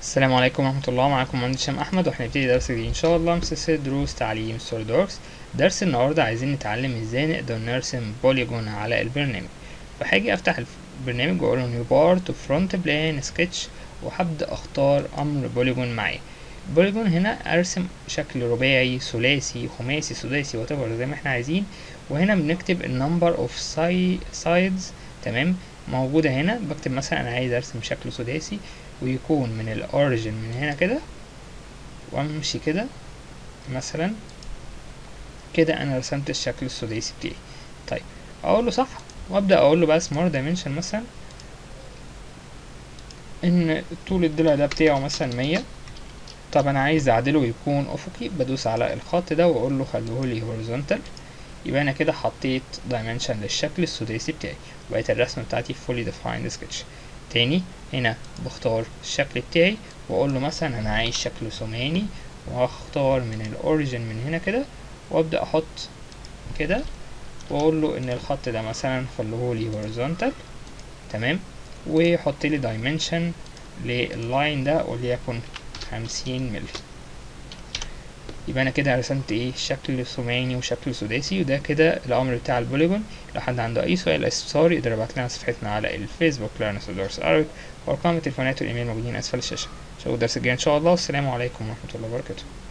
السلام عليكم ورحمة الله معاكم مهندس هشام أحمد وهنبتدي درس جديد إن شاء الله من سلسلة دروس تعليم سوليد ووركس درس النهاردة عايزين نتعلم ازاي نقدر نرسم بوليجون على البرنامج فهاجي أفتح البرنامج وأقول له نيو بارت فرونت بلان سكتش وهبدأ أختار أمر بوليجون معايا بوليجون هنا أرسم شكل رباعي ثلاثي خماسي سداسي whatever زي ما احنا عايزين وهنا بنكتب النمبر اوف سايدز تمام موجودة هنا بكتب مثلا أنا عايز أرسم شكل سداسي ويكون من الأوريجين من هنا كده وأمشي كده مثلا كده أنا رسمت الشكل السداسي بتاعي طيب أقول له صح وأبدأ أقول له بقى سمارت دايمنشن مثلا إن طول الضلع ده بتاعه مثلا مية طب أنا عايز أعدله يكون أفقي بدوس على الخط ده وأقول له خليهولي هوريزونتال يبقى انا كده حطيت دايمنشن للشكل السداسي بتاعي بقت الرسمه بتاعتي fully defined sketch تاني هنا بختار الشكل بتاعي واقول له مثلا انا عايز شكل ثماني وهختار من الاوريجن من هنا كده وابدا احط كده واقول له ان الخط ده مثلا خليهولي horizontal تمام ويحط لي دايمنشن لللاين ده وليكن خمسين مللي يبقى انا كده رسمت ايه شكل ثماني وشكل سداسي وده كده الامر بتاع البوليجون لو حد عنده اي سؤال استفسار يقدر يبعت لنا صفحتنا على الفيسبوك ليرن سودورس ارك وارقام التليفونات والايميل موجودين اسفل الشاشه اشوفكم الدرس الجاي ان شاء الله والسلام عليكم ورحمه الله وبركاته